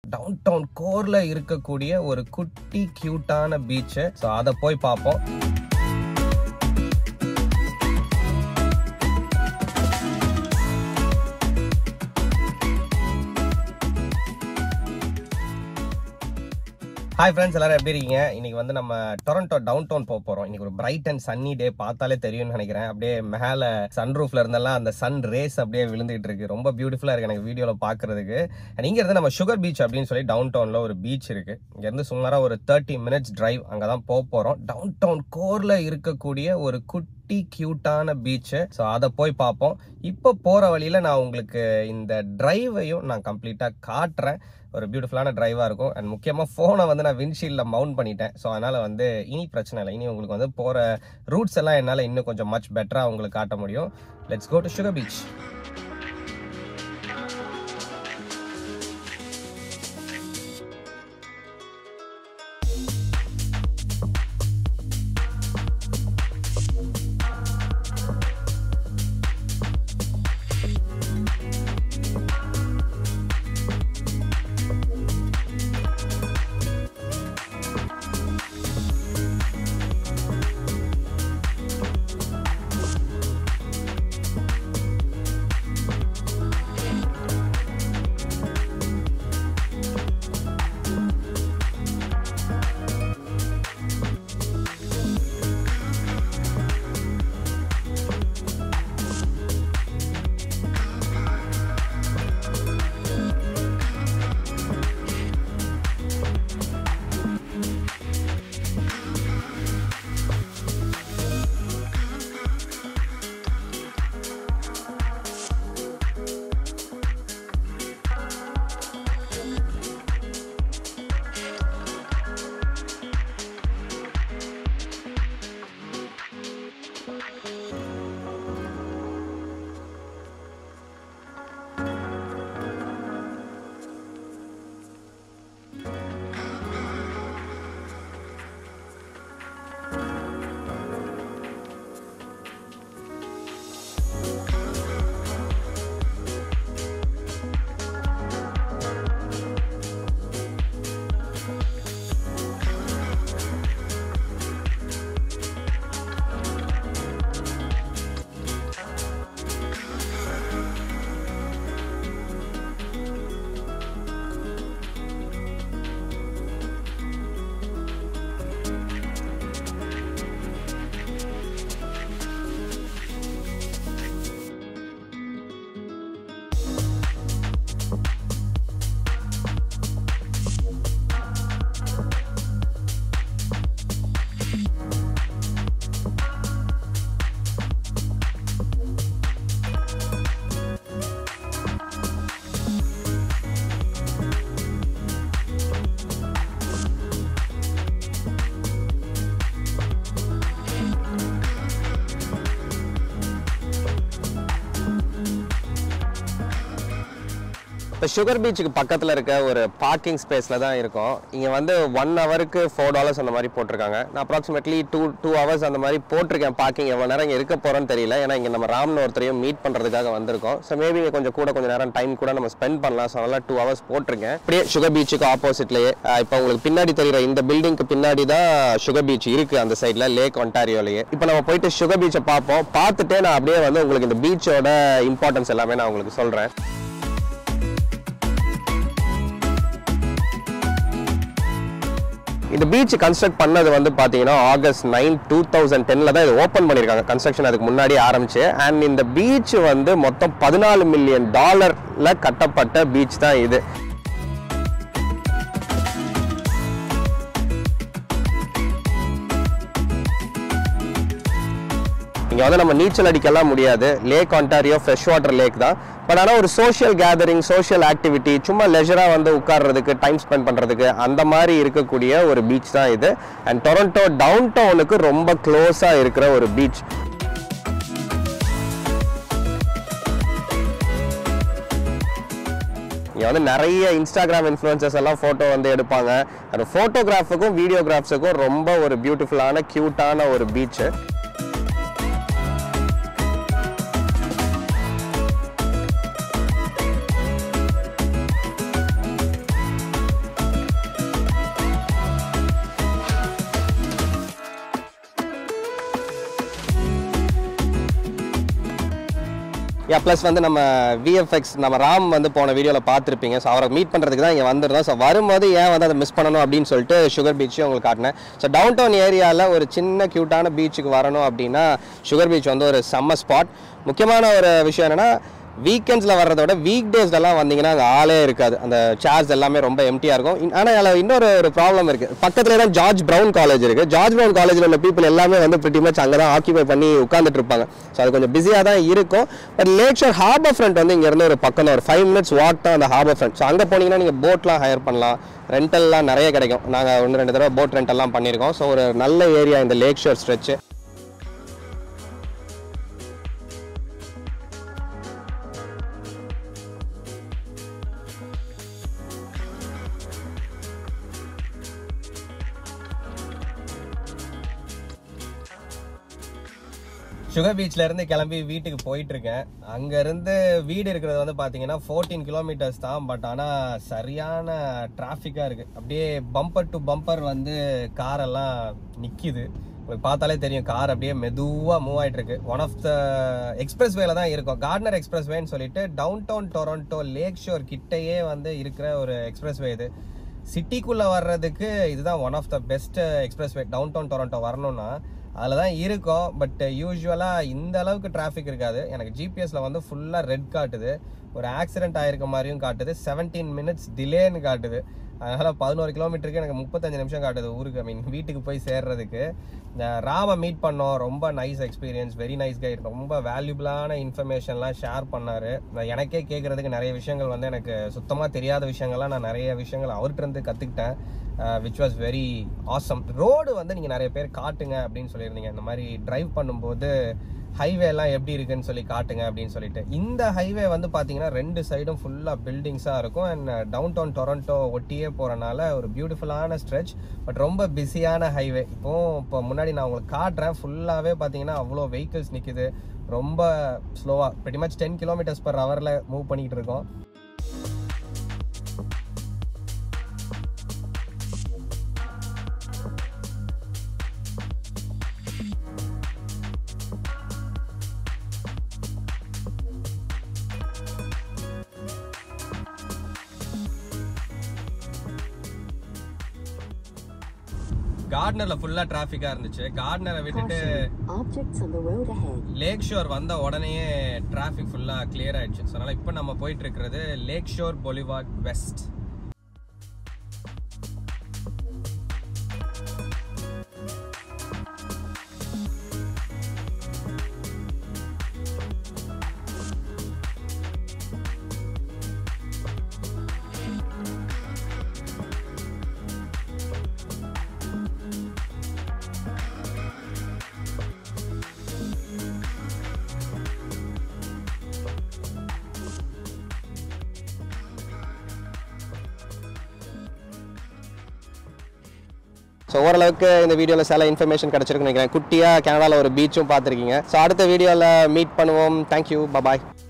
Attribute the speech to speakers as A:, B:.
A: Down down கோர்ல இருக்கக்கூடிய ஒரு குட்டி கியூட்டான பீச் ஸோ அதை போய் பார்ப்போம் ஹாய் ஃப்ரெண்ட்ஸ் எல்லாரும் எப்படி இருக்கீங்க இன்னைக்கு வந்து நம்ம டொரண்டோ டவுன் டவுன் போக போறோம் இன்னைக்கு ஒரு பிரைட் அண்ட் சன்னி டே பார்த்தாலே தெரியும்னு நினைக்கிறேன் அப்படியே மேலே சன் ரூஃப்ல இருந்தெல்லாம் அந்த சன் ரேஸ் அப்படியே விழுந்துட்டு இருக்கு ரொம்ப பியூட்டிஃபுல்லா இருக்கு எனக்கு வீடியோல பாக்குறதுக்கு அண்ட் இங்க இருந்து நம்ம சுகர் பீச் அப்படின்னு சொல்லி டவுன் டவுன்ல ஒரு பீச் இருக்கு இங்க இருந்து சுமாரா ஒரு தேர்ட்டி மினிட்ஸ் டிரைவ் அங்கதான் போக போறோம் டவுன் டவுன் கோர்ல இருக்கக்கூடிய ஒரு குட்டி கியூட்டான பீச் ஸோ அதை போய் பார்ப்போம் இப்போ போற வழியில நான் உங்களுக்கு இந்த டிரைவையும் நான் கம்ப்ளீட்டா காட்டுறேன் ஒரு பியூட்டிஃபுல்லான டிரைவாக இருக்கும் அண்ட் முக்கியமாக ஃபோனை வந்து நான் விண்ட்ஷீல்டில் மவுண்ட் பண்ணிட்டேன் ஸோ அதனால் வந்து இனி பிரச்சனை இல்லை இனி உங்களுக்கு வந்து போகிற ரூட்ஸ் எல்லாம் என்னால் இன்னும் கொஞ்சம் மச் பெட்டராக உங்களுக்கு காட்ட முடியும் let's go to Sugar Beach இப்போ சுகர் பீச்சுக்கு பக்கத்தில் இருக்க ஒரு பார்க்கிங் ஸ்பேஸில் தான் இருக்கோம் இங்கே வந்து ஒன் ஹவருக்கு ஃபோர் டாலர்ஸ் அந்த மாதிரி போட்டிருக்காங்க நான் அப்ராக்சிமேட்லி டூ டூ ஹவர்ஸ் அந்த மாதிரி போட்டிருக்கேன் பார்க்கிங் எவ்வளோ நேரம் இங்கே இருக்க போகிறோன்னு தெரியல ஏன்னா இங்கே நம்ம ராம்னு ஒருத்தரையும் மீட் பண்ணுறதுக்காக வந்திருக்கோம் ஸோ மேபி இங்கே கொஞ்சம் கூட கொஞ்சம் நேரம் டைம் கூட நம்ம ஸ்பெண்ட் பண்ணலாம் ஸோ அதனால் டூ ஹவர்ஸ் போட்டிருக்கேன் அப்படியே சுகர் பீச்சுக்கு ஆப்போசிட்லேயே இப்போ உங்களுக்கு பின்னாடி தெரியுற இந்த பில்டிங்க்கு பின்னாடி தான் சுகர் பீச் இருக்குது அந்த சைடில் லேக் ஒன்டாரியோலேயே இப்போ நம்ம போயிட்டு சுகர் பீச்சை பார்ப்போம் பார்த்துட்டு நான் அப்படியே வந்து உங்களுக்கு இந்த பீச்சோட இம்பார்ட்டன்ஸ் எல்லாமே நான் உங்களுக்கு சொல்கிறேன் இந்த பீச் கன்ஸ்ட்ரக்ட் பண்ணது வந்து பார்த்தீங்கன்னா ஆகஸ்ட் நைன் டூ தௌசண்ட் டென்னில் தான் இது ஓப்பன் பண்ணியிருக்காங்க கன்ஸ்ட்ரக்ஷன் அதுக்கு முன்னாடி ஆரம்பிச்சு அண்ட் இந்த பீச் வந்து மொத்தம் பதினாலு மில்லியன் டாலரில் கட்டப்பட்ட பீச் தான் இது இங்கே வந்து நம்ம நீச்சல் அடிக்கலாம் முடியாது Lake Ontario fresh water lake தான் பட் ஆனால் ஒரு சோஷியல் கேதரிங் சோஷியல் ஆக்டிவிட்டி சும்மா லெஜராக வந்து உட்கார்றதுக்கு டைம் ஸ்பெண்ட் பண்ணுறதுக்கு அந்த மாதிரி இருக்கக்கூடிய ஒரு பீச் தான் இது அண்ட் டொரண்டோ டவுன் டவுனுக்கு ரொம்ப க்ளோஸாக இருக்கிற ஒரு பீச் இங்கே வந்து நிறைய இன்ஸ்டாகிராம் இன்ஃப்ளூயன்சர்ஸ் எல்லாம் ஃபோட்டோ வந்து எடுப்பாங்க அந்த ஃபோட்டோகிராஃபுக்கும் வீடியோகிராஃப்ஸுக்கும் ரொம்ப ஒரு பியூட்டிஃபுல்லான க்யூட்டான ஒரு பீச்சு யா ப்ளஸ் வந்து நம்ம விஎஃப்எக்ஸ் நம்ம ராம் வந்து போன வீடியோவில் பார்த்துருப்பீங்க ஸோ அவரை மீட் பண்ணுறதுக்கு தான் இங்கே வந்திருந்தோம் ஸோ வரும்போது ஏன் வந்து அதை மிஸ் பண்ணணும் அப்படின்னு சொல்லிட்டு சுகர் பீச்சையும் உங்களுக்கு காட்டினேன் ஸோ டவுன் டவுன் ஏரியாவில் ஒரு சின்ன க்யூட்டான பீச்சுக்கு வரணும் அப்படின்னா சுகர் பீச் வந்து ஒரு செம்ம ஸ்பாட் முக்கியமான ஒரு விஷயம் என்னென்னா வீக்கெண்ட்ஸில் வர்றத விட வீக் டேஸ்லலாம் வந்தீங்கன்னா அங்கே ஆளே இருக்காது அந்த சேர்ஸ் எல்லாமே ரொம்ப எம்டியாக இருக்கும் ஆனால் அதில் இன்னொரு ஒரு ப்ராப்ளம் இருக்குது பக்கத்துல தான் ஜார்ஜ் ப்ரௌன் காலேஜ் இருக்குது ஜார்ஜ் ப்ரௌன் காலேஜில் உள்ள பீப்புள் எல்லாமே வந்து pretty much அங்கே தான் ஆக்கிபை பண்ணி உட்காந்துட்டு இருப்பாங்க ஸோ அது கொஞ்சம் பிஸியாக தான் இருக்கும் but Lake Shore Harbourfront வந்து இங்கேருந்து ஒரு பக்கம் தான் ஒரு ஃபைவ் மினிட்ஸ் வாக் தான் அந்த ஹார்பர் ஃப்ரண்ட் ஸோ அங்கே போனீங்கன்னா நீங்கள் போட்லாம் ஹையர் பண்ணலாம் ரெண்டல்லாம் நிறைய கிடைக்கும் நாங்கள் ஒன்று ரெண்டு தடவை போட் ரெண்டெல்லாம் பண்ணியிருக்கோம் ஸோ ஒரு நல்ல ஏரியா இந்த லேக் ஷோர் ஸ்ட்ரெச்சு சுகர் பீச்ல இருந்து கிளம்பி வீட்டுக்கு போயிட்டு இருக்கேன் அங்க இருந்து வீடு இருக்கிறது வந்து பாத்தீங்கன்னா ஃபோர்டீன் கிலோமீட்டர்ஸ் தான் பட் ஆனா சரியான டிராஃபிக்கா இருக்கு அப்படியே பம்பர் டு பம்பர் வந்து கார் எல்லாம் நிக்குது உங்களுக்கு பார்த்தாலே தெரியும் கார் அப்படியே மெதுவா மூவ் ஆயிட்டு இருக்கு ஒன் ஆஃப் த எக்ஸ்பிரஸ் வேல தான் இருக்கும் கார்டனர் எக்ஸ்பிரஸ் வேன்னு சொல்லிட்டு downtown Toronto Lake Shore கிட்டயே வந்து இருக்கிற ஒரு எக்ஸ்பிரஸ் வே இது சிட்டிக்குள்ள வர்றதுக்கு இதுதான் one of the best expressway downtown Toronto வரணும்னா அதில் தான் இருக்கும் பட் யூஸ்வலாக இந்த அளவுக்கு டிராஃபிக் இருக்காது எனக்கு ஜிபிஎஸ்ல வந்து ஃபுல்லாக ரெட் காட்டுது ஒரு ஆக்சிடென்ட் ஆயிருக்க மாதிரியும் காட்டுது 17 மினிட்ஸ் டிலேன்னு காட்டுது அதனால பதினோரு கிலோமீட்டருக்கு எனக்கு முப்பத்தஞ்சு நிமிஷம் காட்டுது ஊருக்கு ஐ மீன் வீட்டுக்கு போய் சேர்றதுக்கு இந்த ராமை மீட் பண்ணோம் ரொம்ப nice experience very nice guide ரொம்ப வேல்யூபிளான இன்ஃபர்மேஷன்லாம் ஷேர் பண்ணாரு நான் எனக்கே கேட்கறதுக்கு நிறைய விஷயங்கள் வந்து எனக்கு சுத்தமாக தெரியாத விஷயங்கள்லாம் நான் நிறைய விஷயங்கள் அவர்கிட்ட இருந்து கற்றுக்கிட்டேன் which was very awesome road வந்து நீங்கள் நிறைய பேர் காட்டுங்க அப்படின்னு சொல்லியிருந்தீங்க இந்த மாதிரி டிரைவ் பண்ணும்போது ஹைவே எல்லாம் எப்படி இருக்குன்னு சொல்லி காட்டுங்க அப்படின்னு சொல்லிட்டு இந்த ஹைவே வந்து பார்த்தீங்கன்னா ரெண்டு சைடும் ஃபுல்லாக பில்டிங்ஸாக இருக்கும் அண்ட் டவுன் டவுன் டொரண்டோ ஒட்டியே போகிறனால ஒரு பியூட்டிஃபுல்லான ஸ்ட்ரெச் பட் ரொம்ப பிஸியான ஹைவே இப்போ இப்போ முன்னாடி நான் உங்களுக்கு காட்டுறேன் ஃபுல்லாகவே பார்த்தீங்கன்னா அவ்வளோ வெஹிக்கிள்ஸ் நிற்குது ரொம்ப ஸ்லோவாக pretty much ten kilometers per ஹவரில் மூவ் பண்ணிக்கிட்டு இருக்கோம் கார்டனர்ல ஃபுல்லா டிராஃபிக்கா இருந்துச்சு கார்டனரை விட்டுட்டு
B: Caution. Objects on the road ahead.
A: Lake Shore வந்த உடனேயே டிராஃபிக் ஃபுல்லா கிளியர் ஆயிடுச்சு ஸோ அதனால இப்போ நம்ம போயிட்டு இருக்கிறது Lake Shore Boulevard West so ஓரளவுக்கு இந்த வீடியோவில் சில இன்ஃபர்மேஷன் கிடச்சிருக்குன்னு நினைக்கிறேன் குட்டியாக கனடாவில் ஒரு பீச்சும் பார்த்துருக்கீங்க ஸோ அடுத்த வீடியோவில் மீட் பண்ணுவோம் தேங்க்யூ பபாய்